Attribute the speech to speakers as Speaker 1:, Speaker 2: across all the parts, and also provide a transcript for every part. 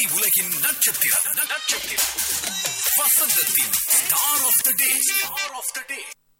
Speaker 1: திரை உலகின் நட்சத்திரம் நட்சத்திரம் வசந்தத்தின் star of the day star of the day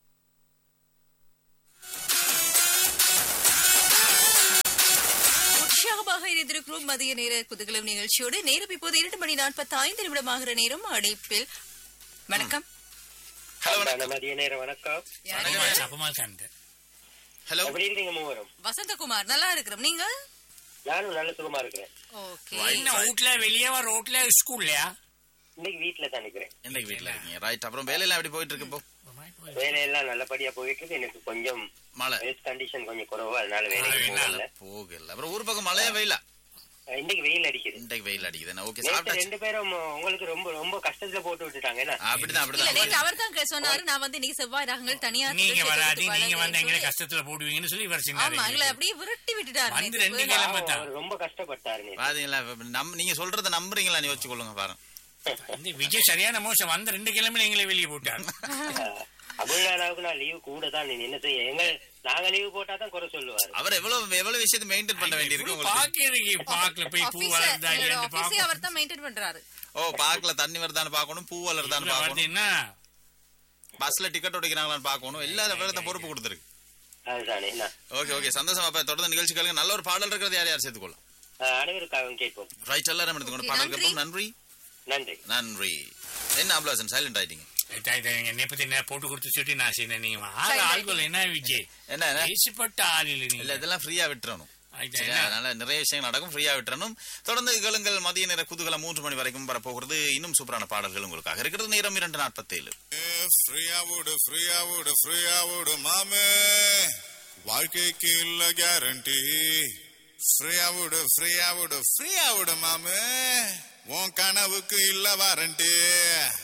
Speaker 2: உற்சாகமாக இணைந்திருக்கிறோம் மதிய நேர குதகலம் நிகழ்ச்சியோடு நேரம் இப்போது இரண்டு மணி நாற்பத்தி ஐந்து நிமிடமாகிற நேரம் அழைப்பில் வணக்கம்
Speaker 3: ஹலோ மதிய நேரம் வணக்கம்
Speaker 4: அப்பமா கண்டு
Speaker 5: ஹலோ
Speaker 3: எப்படி இருக்கீங்க மூவரும்
Speaker 2: வசந்தகுமார் நல்லா இருக்கிறோம் நீங்க
Speaker 3: நானும் நல்ல சுகமா இருக்கிறேன்
Speaker 2: ஓகே
Speaker 4: என்ன வீட்ல வெளியவா ரோட்ல ஸ்கூல்லையா
Speaker 3: இன்னைக்கு வீட்டுல தான் இருக்கிறேன்
Speaker 5: இன்னைக்கு வீட்ல இருக்கீங்க ரைட் அப்புறம் வேலையெல்லாம் எப்படி போயிட்டு இருக்கு இப்போ
Speaker 3: வேலையெல்லாம் நல்லபடியா போயிட்டு இருக்கு. எனக்கு கொஞ்சம்
Speaker 5: மழை
Speaker 3: ஹெல்த் கண்டிஷன் கொஞ்சம் குறைவா அதனால வேலைக்கு போகல
Speaker 5: போகல அப்புறம் ஊர் பக்கம் மழையா வெயிலா
Speaker 3: இன்னைக்கு வெயில் அடிக்குது
Speaker 5: இன்றைக்கு வெயில் அடிக்குது ஓகே
Speaker 3: நேத்து
Speaker 5: சாப்பிட்டாச்சு
Speaker 3: ரெண்டு பேரும் உங்களுக்கு ரொம்ப ரொம்ப கஷ்டத்துல போட்டு விட்டுட்டாங்க என்ன
Speaker 5: அப்படிதான்
Speaker 2: இல்ல
Speaker 5: அப்படிதான்
Speaker 2: நேற்று அவர் தான் சொன்னாரு நான் வந்து இன்னைக்கு செவ்வாய் ராகங்கள் தனியா
Speaker 4: நீங்க வராது நீங்க வந்து எங்களை
Speaker 2: சொல்லி-
Speaker 4: கஷ்டத்துல போடுவீங்கன்னு சொல்லி இவர்
Speaker 2: ஆமா எங்களை
Speaker 4: சொன்னாரு
Speaker 2: அப்படியே விரட்டி விட்டுட்டாரு
Speaker 4: வந்து
Speaker 2: நேத்து.
Speaker 4: ரெண்டு கிழமை
Speaker 3: பாவம்,
Speaker 4: தான்
Speaker 3: அவர் ரொம்ப கஷ்டப்பட்டாரு நேத்து.
Speaker 5: பாத்தீங்களா இப்ப நம் நீங்க சொல்றத நம்புறீங்களா யோசிச்சு கொள்ளுங்க பாருங்க
Speaker 4: இந்த விஜய் சரியான மோசம் வந்த ரெண்டு கிழமை எங்களை வெளியே போட்டார்
Speaker 3: அபுல்லானாவுக்கு நான் லீவு கூட தான் நீ என்ன செய்ய எங்க நாங்க லீவு போட்டா தான் குறை சொல்லுவாரு
Speaker 5: அவர் எவ்வளவு எவ்வளவு விஷயத்தை மெயின்டைன் பண்ண வேண்டியிருக்கு உங்களுக்கு
Speaker 4: பாக்கிறீங்க பாக்கல போய் பூ
Speaker 2: Office-
Speaker 4: வளர்ந்தா
Speaker 2: எங்களோட
Speaker 4: இல்லைன்னு
Speaker 2: office-ஐ
Speaker 4: பாக்கணும்
Speaker 2: அவர் தான் மெயின்டைன் பண்றாரு
Speaker 5: ஓ பாக்கல தண்ணி வருதான்னு பார்க்கணும் பூ வளருதான்னு
Speaker 4: இதுல
Speaker 5: பார்க்கணும்
Speaker 4: பார்த்தீங்கன்னா
Speaker 5: பஸ்ல டிக்கெட் ஒடிக்கிறாங்களான்னு பார்க்கணும் எல்லா விவரத்தை பொறுப்பு கொடுத்துருக்கு
Speaker 3: அதுதானே என்ன
Speaker 5: ஓகே ஓகே சந்தோஷம் அப்ப தொடர்ந்து நிகழ்ச்சி கேளுங்க நல்ல ஒரு பாடல் இருக்கிறது யார் யார் சேர்த்துக்கொள்ளும்
Speaker 3: அஹ், அனைவருக்காகவும் கேட்போம்
Speaker 5: ரைட் எல்லாரும் எடுத்துக்கணும்
Speaker 2: Okay,
Speaker 5: பாடல்
Speaker 2: நன்றி.
Speaker 5: கேட்போம் நன்றி
Speaker 3: நன்றி
Speaker 5: நன்றி என்ன அப்ளாசன் சைலண்ட் ஆயிட்டீங்க
Speaker 4: என்னை பத்தி என்ன போட்டு கொடுத்து சொல்லி நான் செய்யணும் நீங்க ஆள்
Speaker 2: சரி,
Speaker 4: ஆள்கள் என்ன விஜய்
Speaker 5: என்ன என்ன?
Speaker 4: பேசப்பட்ட ஆள் இல்லை
Speaker 5: இல்ல
Speaker 4: நீங்க
Speaker 5: இதெல்லாம் ஃப்ரீயா விட்டுறணும்
Speaker 4: ஆயிட்டா,
Speaker 5: சரியா?
Speaker 4: என்ன?
Speaker 5: அதனால நிறைய விஷயங்கள் நடக்கும் ஃப்ரீயா விட்டுறணும் தொடர்ந்து கேளுங்கள் மதிய நேர குதூகலம் மூன்று மணி வரைக்கும் வரப்போகிறது இன்னும் சூப்பரான பாடல்கள் உங்களுக்காக இருக்கிறது நேரம் இரண்டு நாற்பத்தேழு
Speaker 6: ஃப்ரீயா விடு ஃப்ரீயா விடு ஃப்ரீயா விடு மாமே வாழ்க்கைக்கு இல்ல கேரண்டி ஃப்ரீயா விடு ஃப்ரீயா விடு ஃப்ரீயா விடு மாமே உன் கனவுக்கு இல்ல வாரண்டி